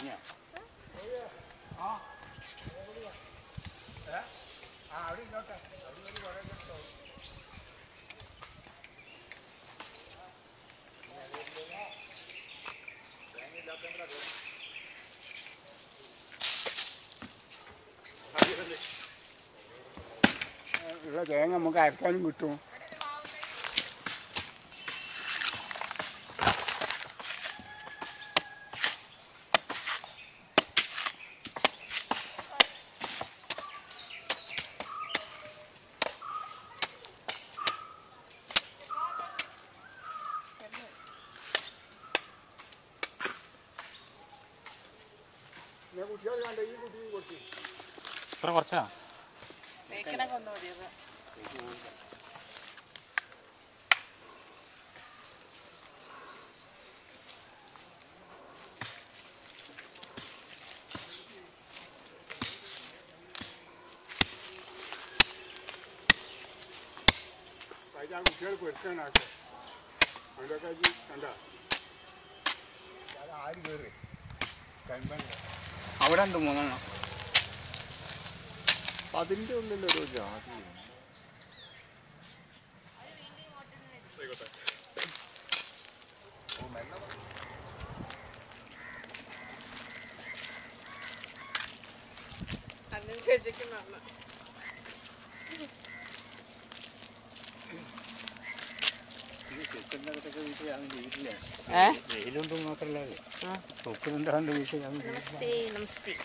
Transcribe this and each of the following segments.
ഉള്ള തേങ്ങ നമുക്ക് അരക്കാനും കിട്ടും ഞാൻ കുട്ടികൾ കണ്ട ഈ കുട്ടിയും കൊടുത്തു ഇത്ര കുറച്ചാ തേക്കിനൊക്കെ ഒന്ന് മതിയത് അതിന് ആ കുട്ടികൾ പൊരുത്താനാട്ടെ അതിൻ്റെയൊക്കെ ഇത് കണ്ട ആര് കയറി കമ്പനി അവിടെ ഉണ്ട് മൂന്നെണ്ണം അതിൻ്റെ ഉള്ളിലൊരു ജാതി അന്നും ചേച്ചിക്കും നന്ന് ഏ വെയിലുണ്ട് മാത്രമല്ല സ്വപ്നുണ്ടാണ്ട് വീട്ടിൽ നമസ്തേ നമസ്തേ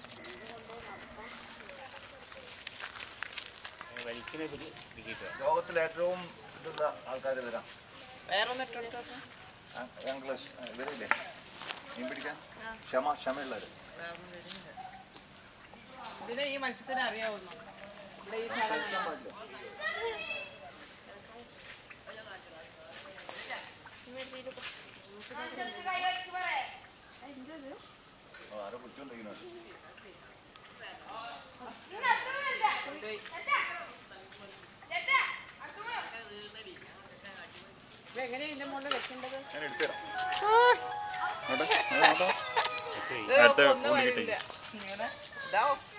വലിക്കണേ പിടിക്കിട്ടോ ലോകത്തിൽ ഏറ്റവും ഇതുള്ള ആൾക്കാർ വരാം വേറൊന്ന് ഇട്ടെടുത്തോട്ടെ ഞങ്ങൾ ഇവരില്ലേ മീൻ പിടിക്കാൻ ക്ഷമ ക്ഷമയുള്ളവർ ഇതിനെ ഈ മത്സ്യത്തിനെ അറിയാവുന്നു ഇവിടെ ഈ സാധനം ആരെ പിടിച്ചോണ്ടിരിക്കുന്നത് കൊണ്ടുപോയി ഇത് എങ്ങനെയാ ഇതിന്റെ മുകളിൽ വെക്കേണ്ടത് ഞാൻ എടുത്തുതരാം ഇത് ഒന്നും വരില്ല ഇങ്ങനെ ഇതാവും